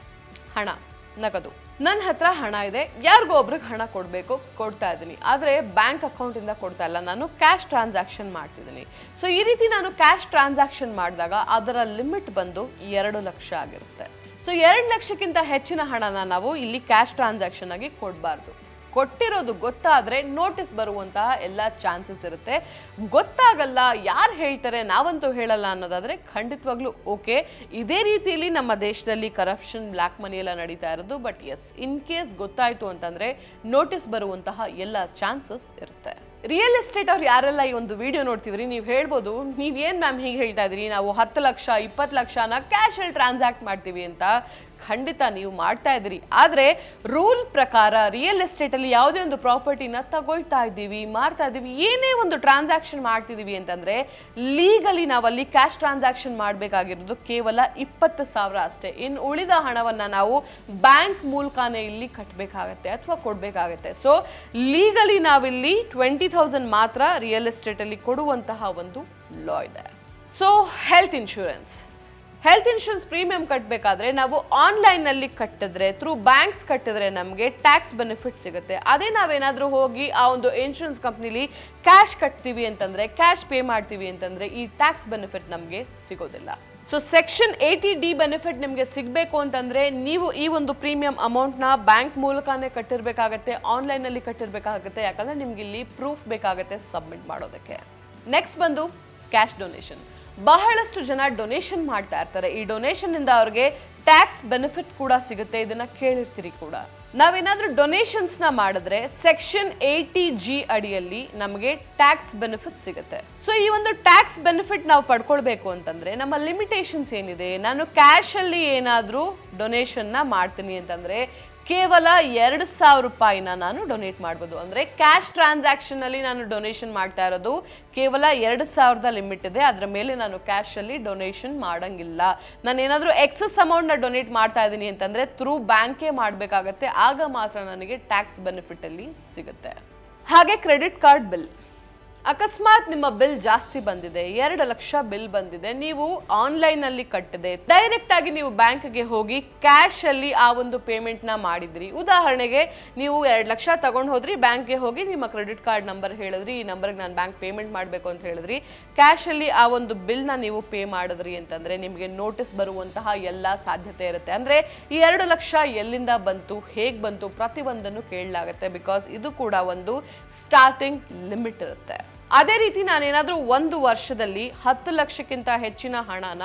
ಹಣ ನಗದು ನನ್ನ ಹತ್ರ ಹಣ ಇದೆ ಯಾರಿಗೋ ಒಬ್ರಿಗೆ ಹಣ ಕೊಡಬೇಕು ಕೊಡ್ತಾ ಇದ್ದೀನಿ ಆದರೆ ಬ್ಯಾಂಕ್ ಅಕೌಂಟಿಂದ ಕೊಡ್ತಾ ಇಲ್ಲ ನಾನು ಕ್ಯಾಶ್ ಟ್ರಾನ್ಸಾಕ್ಷನ್ ಮಾಡ್ತಿದ್ದೀನಿ ಸೊ ಈ ರೀತಿ ನಾನು ಕ್ಯಾಶ್ ಟ್ರಾನ್ಸಾಕ್ಷನ್ ಮಾಡಿದಾಗ ಅದರ ಲಿಮಿಟ್ ಬಂದು ಎರಡು ಲಕ್ಷ ಆಗಿರುತ್ತೆ ಸೊ ಎರಡು ಲಕ್ಷಕ್ಕಿಂತ ಹೆಚ್ಚಿನ ಹಣನ ನಾವು ಇಲ್ಲಿ ಕ್ಯಾಶ್ ಟ್ರಾನ್ಸಾಕ್ಷನ್ ಆಗಿ ಕೊಡಬಾರ್ದು ಕೊಟ್ಟಿರೋದು ಗೊತ್ತಾದ್ರೆ ನೋಟಿಸ್ ಬರುವಂತಹ ಎಲ್ಲ ಚಾನ್ಸಸ್ ಇರುತ್ತೆ ಗೊತ್ತಾಗಲ್ಲ ಯಾರು ಹೇಳ್ತಾರೆ ನಾವಂತೂ ಹೇಳಲ್ಲ ಅನ್ನೋದಾದ್ರೆ ಖಂಡಿತವಾಗ್ಲೂ ಓಕೆ ಇದೇ ರೀತಿಯಲ್ಲಿ ನಮ್ಮ ದೇಶದಲ್ಲಿ ಕರಪ್ಷನ್ ಬ್ಲ್ಯಾಕ್ ಮನಿ ಎಲ್ಲ ನಡೀತಾ ಇರೋದು ಬಟ್ ಎಸ್ ಇನ್ ಕೇಸ್ ಗೊತ್ತಾಯ್ತು ಅಂತಂದ್ರೆ ನೋಟಿಸ್ ಬರುವಂತಹ ಎಲ್ಲ ಚಾನ್ಸಸ್ ಇರುತ್ತೆ ರಿಯಲ್ ಎಸ್ಟೇಟ್ ಅವ್ರು ಯಾರೆಲ್ಲ ಈ ಒಂದು ವಿಡಿಯೋ ನೋಡ್ತಿದ್ರಿ ನೀವು ಹೇಳ್ಬೋದು ನೀವೇನ್ ಮ್ಯಾಮ್ ಹೀಗೆ ಹೇಳ್ತಾ ಇದ್ರಿ ನಾವು ಹತ್ತು ಲಕ್ಷ ಇಪ್ಪತ್ತು ಲಕ್ಷನ ಕ್ಯಾಶ್ ಅಲ್ಲಿ ಟ್ರಾನ್ಸಾಕ್ಟ್ ಮಾಡ್ತೀವಿ ಅಂತ ಖಂಡಿತ ನೀವು ಮಾಡ್ತಾ ಇದ್ರಿ ಆದ್ರೆ ರೂಲ್ ಪ್ರಕಾರ ರಿಯಲ್ ಎಸ್ಟೇಟ್ ಅಲ್ಲಿ ಯಾವುದೇ ಒಂದು ಪ್ರಾಪರ್ಟಿನ ತಗೊಳ್ತಾ ಇದ್ದೀವಿ ಮಾರ್ತಾ ಇದ್ದೀವಿ ಏನೇ ಒಂದು ಟ್ರಾನ್ಸಾಕ್ಷನ್ ಮಾಡ್ತಿದೀವಿ ಅಂತಂದ್ರೆ ಲೀಗಲಿ ನಾವಲ್ಲಿ ಕ್ಯಾಶ್ ಟ್ರಾನ್ಸಾಕ್ಷನ್ ಮಾಡಬೇಕಾಗಿರೋದು ಕೇವಲ ಇಪ್ಪತ್ತು ಸಾವಿರ ಅಷ್ಟೇ ಇನ್ನು ಉಳಿದ ಹಣವನ್ನ ನಾವು ಬ್ಯಾಂಕ್ ಮೂಲಕನೇ ಇಲ್ಲಿ ಕಟ್ಟಬೇಕಾಗತ್ತೆ ಅಥವಾ ಕೊಡಬೇಕಾಗತ್ತೆ ಸೊ ಲೀಗಲಿ ನಾವಿಲ್ಲಿ ಟ್ವೆಂಟಿ ತೌಸಂಡ್ ಮಾತ್ರ ರಿಯಲ್ ಎಸ್ಟೇಟ್ ಅಲ್ಲಿ ಕೊಡುವಂತಹ ಒಂದು ಲಾ ಇದೆ so health insurance health insurance premium ಕಟ್ಟಬೇಕಾದ್ರೆ ನಾವು ಆನ್ಲೈನಲ್ಲಿ ಕಟ್ಟಿದ್ರೆ ಥ್ರೂ ಬ್ಯಾಂಕ್ಸ್ ಕಟ್ಟಿದ್ರೆ ನಮಗೆ ಟ್ಯಾಕ್ಸ್ ಬೆನಿಫಿಟ್ ಸಿಗುತ್ತೆ ಅದೇ ನಾವೇನಾದರೂ ಹೋಗಿ ಆ ಒಂದು ಇನ್ಶೂರೆನ್ಸ್ ಕಂಪ್ನಿಲಿ ಕ್ಯಾಶ್ ಕಟ್ತೀವಿ ಅಂತಂದ್ರೆ ಕ್ಯಾಶ್ ಪೇ ಮಾಡ್ತೀವಿ ಅಂತಂದ್ರೆ ಈ ಟ್ಯಾಕ್ಸ್ ಬೆನಿಫಿಟ್ ನಮಗೆ ಸಿಗೋದಿಲ್ಲ so section eighty D benefit ನಿಮಗೆ ಸಿಗಬೇಕು ಅಂತಂದ್ರೆ ನೀವು ಈ ಒಂದು ಪ್ರೀಮಿಯಂ ಅಮೌಂಟ್ನ ಬ್ಯಾಂಕ್ ಮೂಲಕನೇ ಕಟ್ಟಿರ್ಬೇಕಾಗತ್ತೆ ಆನ್ಲೈನಲ್ಲಿ ಕಟ್ಟಿರ್ಬೇಕಾಗತ್ತೆ ಯಾಕಂದ್ರೆ ನಿಮ್ಗೆ ಇಲ್ಲಿ ಪ್ರೂಫ್ ಬೇಕಾಗತ್ತೆ ಸಬ್ಮಿಟ್ ಮಾಡೋದಕ್ಕೆ ನೆಕ್ಸ್ಟ್ ಬಂದು ಕ್ಯಾಶ್ ಡೊನೇಷನ್ ಬಹಳಷ್ಟು ಜನ ಡೊನೇಷನ್ ಮಾಡ್ತಾ ಇರ್ತಾರೆ ಈ ಡೊನೇಷನ್ ಇಂದ ಅವ್ರಿಗೆ ಟ್ಯಾಕ್ಸ್ ಬೆನಿಫಿಟ್ ಕೂಡ ಸಿಗುತ್ತೆ ಇದನ್ನ ಕೇಳಿರ್ತೀರಿ ಕೂಡ ನಾವೇನಾದ್ರೂ ಡೊನೇಷನ್ಸ್ ನ ಮಾಡಿದ್ರೆ ಸೆಕ್ಷನ್ ಏಯ್ಟಿ ಜಿ ಅಡಿಯಲ್ಲಿ ನಮಗೆ ಟ್ಯಾಕ್ಸ್ ಬೆನಿಫಿಟ್ ಸಿಗುತ್ತೆ ಸೊ ಈ ಒಂದು ಟ್ಯಾಕ್ಸ್ ಬೆನಿಫಿಟ್ ನಾವು ಪಡ್ಕೊಳ್ಬೇಕು ಅಂತಂದ್ರೆ ನಮ್ಮ ಲಿಮಿಟೇಷನ್ಸ್ ಏನಿದೆ ನಾನು ಕ್ಯಾಶ್ ಅಲ್ಲಿ ಏನಾದ್ರೂ ಡೊನೇಷನ್ ನ ಮಾಡ್ತೀನಿ ಅಂತಂದ್ರೆ ಕೇವಲ ಎರಡು ಸಾವಿರ ರೂಪಾಯಿನ ನಾನು ಡೊನೇಟ್ ಮಾಡ್ಬೋದು ಅಂದ್ರೆ ಕ್ಯಾಶ್ ಟ್ರಾನ್ಸಾಕ್ಷನ್ ಅಲ್ಲಿ ನಾನು ಡೊನೇಷನ್ ಮಾಡ್ತಾ ಇರೋದು ಕೇವಲ ಎರಡು ಸಾವಿರದ ಲಿಮಿಟ್ ಇದೆ ಅದರ ಮೇಲೆ ನಾನು ಕ್ಯಾಶ್ ಅಲ್ಲಿ ಡೊನೇಷನ್ ಮಾಡಂಗಿಲ್ಲ ನಾನು ಏನಾದರೂ ಎಕ್ಸಸ್ ಅಮೌಂಟ್ನ ಡೊನೇಟ್ ಮಾಡ್ತಾ ಇದ್ದೀನಿ ಅಂತಂದ್ರೆ ಥ್ರೂ ಬ್ಯಾಂಕೇ ಮಾಡಬೇಕಾಗತ್ತೆ ಆಗ ಮಾತ್ರ ನನಗೆ ಟ್ಯಾಕ್ಸ್ ಬೆನಿಫಿಟ್ ಅಲ್ಲಿ ಸಿಗುತ್ತೆ ಹಾಗೆ ಕ್ರೆಡಿಟ್ ಕಾರ್ಡ್ ಬಿಲ್ ಅಕಸ್ಮಾತ್ ನಿಮ್ಮ ಬಿಲ್ ಜಾಸ್ತಿ ಬಂದಿದೆ ಎರಡು ಲಕ್ಷ ಬಿಲ್ ಬಂದಿದೆ ನೀವು ಆನ್ಲೈನ್ ಅಲ್ಲಿ ಕಟ್ಟಿದೆ ಡೈರೆಕ್ಟ್ ಆಗಿ ನೀವು ಬ್ಯಾಂಕ್ಗೆ ಹೋಗಿ ಕ್ಯಾಶ್ ಅಲ್ಲಿ ಆ ಒಂದು ಪೇಮೆಂಟ್ ನ ಮಾಡಿದ್ರಿ ಉದಾಹರಣೆಗೆ ನೀವು ಎರಡು ಲಕ್ಷ ತಗೊಂಡು ಹೋದ್ರಿ ಬ್ಯಾಂಕ್ಗೆ ಹೋಗಿ ನಿಮ್ಮ ಕ್ರೆಡಿಟ್ ಕಾರ್ಡ್ ನಂಬರ್ ಹೇಳಿದ್ರಿ ಈ ನಂಬರ್ಗೆ ನಾನು ಬ್ಯಾಂಕ್ ಪೇಮೆಂಟ್ ಮಾಡಬೇಕು ಅಂತ ಹೇಳಿದ್ರಿ ಕ್ಯಾಶ್ ಅಲ್ಲಿ ಆ ಒಂದು ಬಿಲ್ ನ ನೀವು ಪೇ ಮಾಡಿದ್ರಿ ಅಂತಂದ್ರೆ ನಿಮಗೆ ನೋಟಿಸ್ ಬರುವಂತಹ ಎಲ್ಲ ಸಾಧ್ಯತೆ ಇರುತ್ತೆ ಅಂದ್ರೆ ಈ ಎರಡು ಲಕ್ಷ ಎಲ್ಲಿಂದ ಬಂತು ಹೇಗ್ ಬಂತು ಪ್ರತಿಯೊಂದನ್ನು ಕೇಳಲಾಗುತ್ತೆ ಬಿಕಾಸ್ ಇದು ಕೂಡ ಒಂದು ಸ್ಟಾರ್ಟಿಂಗ್ ಲಿಮಿಟ್ ಇರುತ್ತೆ ಅದೇ ರೀತಿ ನಾನೇನಾದ್ರೂ ಒಂದು ವರ್ಷದಲ್ಲಿ ಹತ್ತು ಲಕ್ಷಕ್ಕಿಂತ ಹೆಚ್ಚಿನ ಹಣನ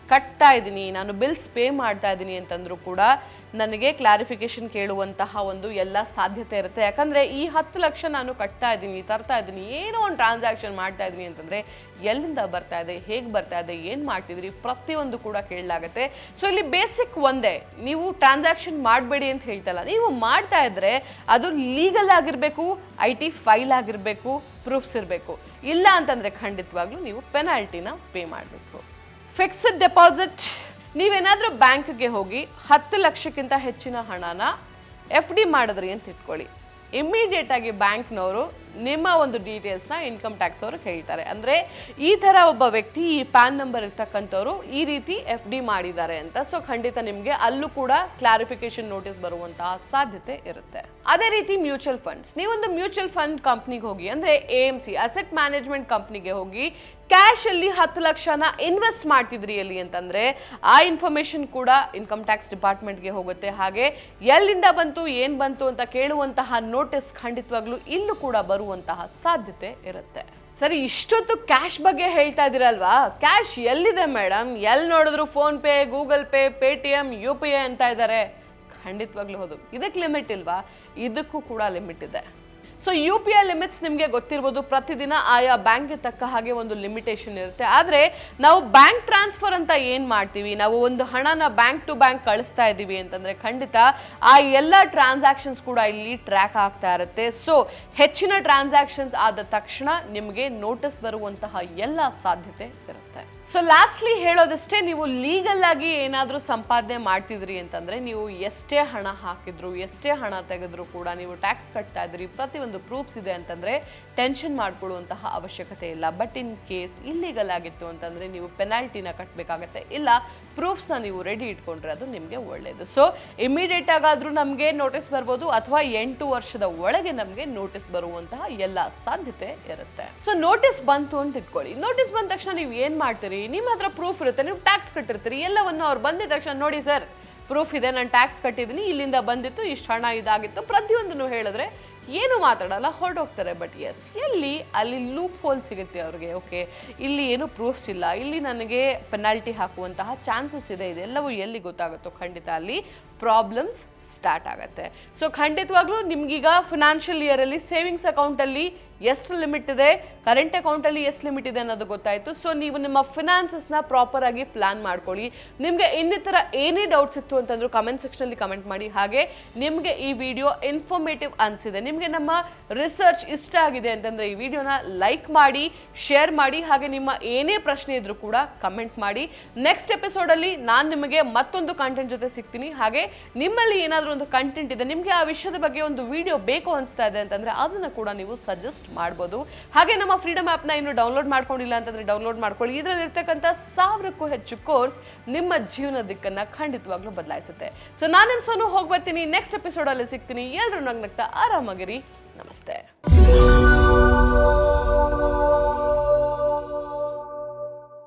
ಕಟ್ತಾ ಇದ್ದೀನಿ ನಾನು ಬಿಲ್ಸ್ ಪೇ ಮಾಡ್ತಾ ಇದ್ದೀನಿ ಅಂತಂದ್ರೂ ಕೂಡ ನನಗೆ ಕ್ಲಾರಿಫಿಕೇಶನ್ ಕೇಳುವಂತಹ ಒಂದು ಎಲ್ಲ ಸಾಧ್ಯತೆ ಇರುತ್ತೆ ಯಾಕಂದ್ರೆ ಈ ಹತ್ತು ಲಕ್ಷ ನಾನು ಕಟ್ತಾ ಇದ್ದೀನಿ ತರ್ತಾ ಇದ್ದೀನಿ ಏನೋ ಒಂದು ಟ್ರಾನ್ಸಾಕ್ಷನ್ ಮಾಡ್ತಾ ಇದ್ದೀನಿ ಅಂತಂದ್ರೆ ಎಲ್ಲಿಂದ ಬರ್ತಾ ಇದೆ ಹೇಗೆ ಬರ್ತಾ ಇದೆ ಏನು ಮಾಡ್ತಿದ್ರಿ ಪ್ರತಿಯೊಂದು ಕೂಡ ಕೇಳಲಾಗುತ್ತೆ ಸೊ ಇಲ್ಲಿ ಬೇಸಿಕ್ ಒಂದೇ ನೀವು ಟ್ರಾನ್ಸಾಕ್ಷನ್ ಮಾಡಬೇಡಿ ಅಂತ ಹೇಳ್ತಲ್ಲ ನೀವು ಮಾಡ್ತಾ ಇದ್ರೆ ಅದು ಲೀಗಲ್ ಆಗಿರಬೇಕು ಐ ಟಿ ಫೈಲ್ ಆಗಿರಬೇಕು ಪ್ರೂಫ್ಸ್ ಇರಬೇಕು ಇಲ್ಲ ಅಂತಂದ್ರೆ ಖಂಡಿತವಾಗ್ಲೂ ನೀವು ಪೆನಾಲ್ಟಿನ ಪೇ ಮಾಡಬೇಕು ಫಿಕ್ಸ್ಡ್ ಡೆಪಾಸಿಟ್ ನೀವೇನಾದ್ರೂ ಬ್ಯಾಂಕ್ಗೆ ಹೋಗಿ ಹತ್ತು ಲಕ್ಷಕ್ಕಿಂತ ಹೆಚ್ಚಿನ ಹಣನ ಎಫ್ ಡಿ ಮಾಡಿದ್ರಿ ಅಂತ ಇಟ್ಕೊಳ್ಳಿ ಇಮ್ಮಿಡಿಯೇಟ್ ಆಗಿ ಬ್ಯಾಂಕ್ನವರು ನಿಮ್ಮ ಒಂದು ಡೀಟೇಲ್ಸ್ನ ಇನ್ಕಮ್ ಟ್ಯಾಕ್ಸ್ ಅವರು ಹೇಳ್ತಾರೆ ಅಂದರೆ ಈ ಥರ ಒಬ್ಬ ವ್ಯಕ್ತಿ ಈ ಪ್ಯಾನ್ ನಂಬರ್ ಇರ್ತಕ್ಕಂಥವ್ರು ಈ ರೀತಿ ಎಫ್ ಡಿ ಮಾಡಿದ್ದಾರೆ ಅಂತ ಸೊ ಖಂಡಿತ ನಿಮಗೆ ಅಲ್ಲೂ ಕೂಡ ಕ್ಲಾರಿಫಿಕೇಶನ್ ನೋಟಿಸ್ ಬರುವಂತಹ ಸಾಧ್ಯತೆ ಇರುತ್ತೆ ಅದೇ ರೀತಿ ಮ್ಯೂಚುವಲ್ ಫಂಡ್ಸ್ ನೀವೊಂದು ಮ್ಯೂಚುವಲ್ ಫಂಡ್ ಕಂಪ್ನಿಗೆ ಹೋಗಿ ಅಂದರೆ A M C asset management ಕಂಪ್ನಿಗೆ ಹೋಗಿ ಕ್ಯಾಶ್ ಅಲ್ಲಿ ಹತ್ತು ಲಕ್ಷನ ಇನ್ವೆಸ್ಟ್ ಮಾಡ್ತಿದ್ರಿ ಎಲ್ಲಿ ಅಂತಂದ್ರೆ ಆ ಇನ್ಫಾರ್ಮೇಶನ್ ಕೂಡ ಇನ್ಕಮ್ ಟ್ಯಾಕ್ಸ್ ಡಿಪಾರ್ಟ್ಮೆಂಟ್ಗೆ ಹೋಗುತ್ತೆ ಹಾಗೆ ಎಲ್ಲಿಂದ ಬಂತು ಏನ್ ಬಂತು ಅಂತ ಕೇಳುವಂತಹ ನೋಟಿಸ್ ಖಂಡಿತವಾಗ್ಲೂ ಇಲ್ಲೂ ಕೂಡ ಬರುವಂತಹ ಸಾಧ್ಯತೆ ಇರುತ್ತೆ ಸರಿ ಇಷ್ಟೊತ್ತು ಕ್ಯಾಶ್ ಬಗ್ಗೆ ಹೇಳ್ತಾ ಇದ್ದೀರಲ್ವಾ ಕ್ಯಾಶ್ ಎಲ್ಲಿದೆ ಮೇಡಮ್ ಎಲ್ಲಿ ನೋಡಿದ್ರು PhonePe Google Pay Paytm U P I ಅಂತ ಇದ್ದಾರೆ ಖಂಡಿತವಾಗ್ಲೂ ಹೌದು ಇದಕ್ಕೆ ಲಿಮಿಟ್ ಇಲ್ವಾ ಇದಕ್ಕೂ ಕೂಡ ಲಿಮಿಟ್ ಇದೆ so U P I limits ನಿಮಗೆ ಗೊತ್ತಿರ್ಬೋದು ಪ್ರತಿದಿನ ಆಯಾ ಬ್ಯಾಂಕ್ಗೆ ತಕ್ಕ ಹಾಗೆ ಒಂದು ಲಿಮಿಟೇಷನ್ ಇರುತ್ತೆ ಆದರೆ ನಾವು ಬ್ಯಾಂಕ್ ಟ್ರಾನ್ಸ್ಫರ್ ಅಂತ ಏನು ಮಾಡ್ತೀವಿ ನಾವು ಒಂದು ಹಣನ ಬ್ಯಾಂಕ್ ಟು ಬ್ಯಾಂಕ್ ಕಳಿಸ್ತಾ ಇದ್ದೀವಿ ಅಂತಂದರೆ ಖಂಡಿತ ಆ ಎಲ್ಲ ಟ್ರಾನ್ಸಾಕ್ಷನ್ಸ್ ಕೂಡ ಇಲ್ಲಿ ಟ್ರ್ಯಾಕ್ ಆಗ್ತಾ ಇರುತ್ತೆ ಸೊ ಹೆಚ್ಚಿನ ಟ್ರಾನ್ಸಾಕ್ಷನ್ಸ್ ಆದ ತಕ್ಷಣ ನಿಮಗೆ ನೋಟಿಸ್ ಬರುವಂತಹ ಎಲ್ಲ ಸಾಧ್ಯತೆ ಇರುತ್ತೆ ಸೊ ಲಾಸ್ಟ್ಲಿ ಹೇಳೋದಷ್ಟೇ ನೀವು ಲೀಗಲ್ ಆಗಿ ಏನಾದರೂ ಸಂಪಾದನೆ ಮಾಡ್ತಿದ್ರಿ ಅಂತಂದ್ರೆ ನೀವು ಎಷ್ಟೇ ಹಣ ಹಾಕಿದ್ರು ಎಷ್ಟೇ ಹಣ ತೆಗೆದ್ರು ಕೂಡ ನೀವು ಟ್ಯಾಕ್ಸ್ ಕಟ್ತಾ ಇದ್ರಿ ಪ್ರತಿಯೊಂದು ಪ್ರೂಫ್ಸ್ ಇದೆ ಅಂತಂದ್ರೆ ಟೆನ್ಷನ್ ಮಾಡ್ಕೊಳ್ಳುವಂತಹ ಅವಶ್ಯಕತೆ ಇಲ್ಲ ಬಟ್ ಇನ್ ಕೇಸ್ ಇಲ್ಲೀಗಲ್ ಆಗಿತ್ತು ಅಂತಂದ್ರೆ ನೀವು ಪೆನಾಲ್ಟಿನ ಕಟ್ಟಬೇಕಾಗತ್ತೆ ಇಲ್ಲ ಪ್ರೂಫ್ಸ್ನ ನೀವು ರೆಡಿ ಇಟ್ಕೊಂಡ್ರೆ ಅದು ನಿಮಗೆ ಒಳ್ಳೆಯದು ಸೊ ಇಮಿಡಿಯೇಟ್ ಆಗಾದ್ರೂ ನಮಗೆ ನೋಟಿಸ್ ಬರ್ಬೋದು ಅಥವಾ ಎಂಟು ವರ್ಷದ ಒಳಗೆ ನಮಗೆ ನೋಟಿಸ್ ಬರುವಂತಹ ಎಲ್ಲ ಸಾಧ್ಯತೆ ಇರುತ್ತೆ ಸೊ ನೋಟಿಸ್ ಬಂತು ಅಂತ ಇಟ್ಕೊಳ್ಳಿ ನೋಟಿಸ್ ಬಂದ ತಕ್ಷಣ ನೀವು ಏನ್ ಮಾಡ್ತೀರಿ ನಿಮ್ಮ ಹತ್ರ ಪ್ರೂಫ್ ಇರುತ್ತೆ ನೀವು ಟ್ಯಾಕ್ಸ್ ಕಟ್ಟಿರ್ತೀರಿ ಎಲ್ಲವನ್ನು ಅವ್ರು ಬಂದಿದ ತಕ್ಷಣ ನೋಡಿ ಸರ್ ಪ್ರೂಫ್ ಇದೆ ನಾನು ಟ್ಯಾಕ್ಸ್ ಕಟ್ಟಿದ್ದೀನಿ ಇಲ್ಲಿಂದ ಬಂದಿತ್ತು ಇಷ್ಟು ಹಣ ಇದಾಗಿತ್ತು ಪ್ರತಿಯೊಂದನ್ನು ಹೇಳಿದ್ರೆ ಏನು ಮಾತಾಡಲ್ಲ ಹೊರಟೋಗ್ತಾರೆ ಬಟ್ ಎಸ್ ಎಲ್ಲಿ ಅಲ್ಲಿ ಲೂಪ್ ಹೋಲ್ ಸಿಗುತ್ತೆ ಅವ್ರಿಗೆ ಓಕೆ ಇಲ್ಲಿ ಏನು ಪ್ರೂಫ್ಸ್ ಇಲ್ಲ ಇಲ್ಲಿ ನನಗೆ ಪೆನಾಲ್ಟಿ ಹಾಕುವಂತಹ ಚಾನ್ಸಸ್ ಇದೆ ಇದೆಲ್ಲವೂ ಎಲ್ಲಿ ಗೊತ್ತಾಗುತ್ತೋ ಖಂಡಿತ ಅಲ್ಲಿ ಪ್ರಾಬ್ಲಮ್ಸ್ ಸ್ಟಾರ್ಟ್ ಆಗುತ್ತೆ ಸೊ ಖಂಡಿತವಾಗ್ಲೂ ನಿಮ್ಗೀಗ ಫಿನಾನ್ಷಿಯಲ್ ಇಯರಲ್ಲಿ ಸೇವಿಂಗ್ಸ್ ಅಕೌಂಟಲ್ಲಿ ಎಷ್ಟು ಲಿಮಿಟ್ ಇದೆ ಕರೆಂಟ್ ಅಕೌಂಟಲ್ಲಿ ಎಷ್ಟು ಲಿಮಿಟ್ ಇದೆ ಅನ್ನೋದು ಗೊತ್ತಾಯಿತು ಸೊ ನೀವು ನಿಮ್ಮ ಫಿನಾನ್ಸಸ್ನ ಪ್ರಾಪರ್ ಆಗಿ ಪ್ಲಾನ್ ಮಾಡ್ಕೊಳ್ಳಿ ನಿಮಗೆ ಇನ್ನಿತರ ಏನೇ ಡೌಟ್ಸ್ ಇತ್ತು ಅಂತಂದ್ರೂ ಕಮೆಂಟ್ ಸೆಕ್ಷನಲ್ಲಿ ಕಮೆಂಟ್ ಮಾಡಿ ಹಾಗೆ ನಿಮಗೆ ಈ ವಿಡಿಯೋ ಇನ್ಫಾರ್ಮೇಟಿವ್ ಅನಿಸಿದೆ ನಿಮಗೆ ನಮ್ಮ ರಿಸರ್ಚ್ ಇಷ್ಟ ಆಗಿದೆ ಅಂತಂದರೆ ಈ ವಿಡಿಯೋನ ಲೈಕ್ ಮಾಡಿ ಶೇರ್ ಮಾಡಿ ಹಾಗೆ ನಿಮ್ಮ ಏನೇ ಪ್ರಶ್ನೆ ಇದ್ರೂ ಕೂಡ ಕಮೆಂಟ್ ಮಾಡಿ ನೆಕ್ಸ್ಟ್ ಎಪಿಸೋಡಲ್ಲಿ ನಾನು ನಿಮಗೆ ಮತ್ತೊಂದು ಕಂಟೆಂಟ್ ಜೊತೆ ಸಿಗ್ತೀನಿ ಹಾಗೆ ನಿಮ್ಮಲ್ಲಿ ಏನಾದರೂ ಒಂದು ಕಂಟೆಂಟ್ ಇದೆ ನಿಮಗೆ ಆ ವಿಷಯದ ಬಗ್ಗೆ ಒಂದು ವಿಡಿಯೋ ಬೇಕು ಅನಿಸ್ತಾ ಇದೆ ಅಂತಂದರೆ ಅದನ್ನು ಕೂಡ ನೀವು ಸಜೆಸ್ಟ್ ಮಾಡ್ಬೋದು ಹಾಗೆ ನಮ್ಮ ಫ್ರೀಡಮ್ ಆ್ಯಪ್ನ ಇನ್ನು ಡೌನ್ಲೋಡ್ ಮಾಡ್ಕೊಂಡಿಲ್ಲ ಅಂತಂದರೆ ಡೌನ್ಲೋಡ್ ಮಾಡ್ಕೊಳ್ಳಿ ಇದರಲ್ಲಿರ್ತಕ್ಕಂಥ ಸಾವಿರಕ್ಕೂ ಹೆಚ್ಚು ಕೋರ್ಸ್ ನಿಮ್ಮ ಜೀವನ ದಿಕ್ಕನ್ನು ಖಂಡಿತವಾಗ್ಲೂ ಬದಲಾಯಿಸುತ್ತೆ ಸೊ ನಾನು ನಿಮ್ಮ ಸೋನು ಹೋಗಿ ಬರ್ತೀನಿ ನೆಕ್ಸ್ಟ್ ಎಪಿಸೋಡಲ್ಲಿ ಸಿಗ್ತೀನಿ ಎಲ್ಲರೂ ನಂಗೆ ನಗ್ತಾ ಆರಾಮಾಗಿರಿ ನಮಸ್ತೆ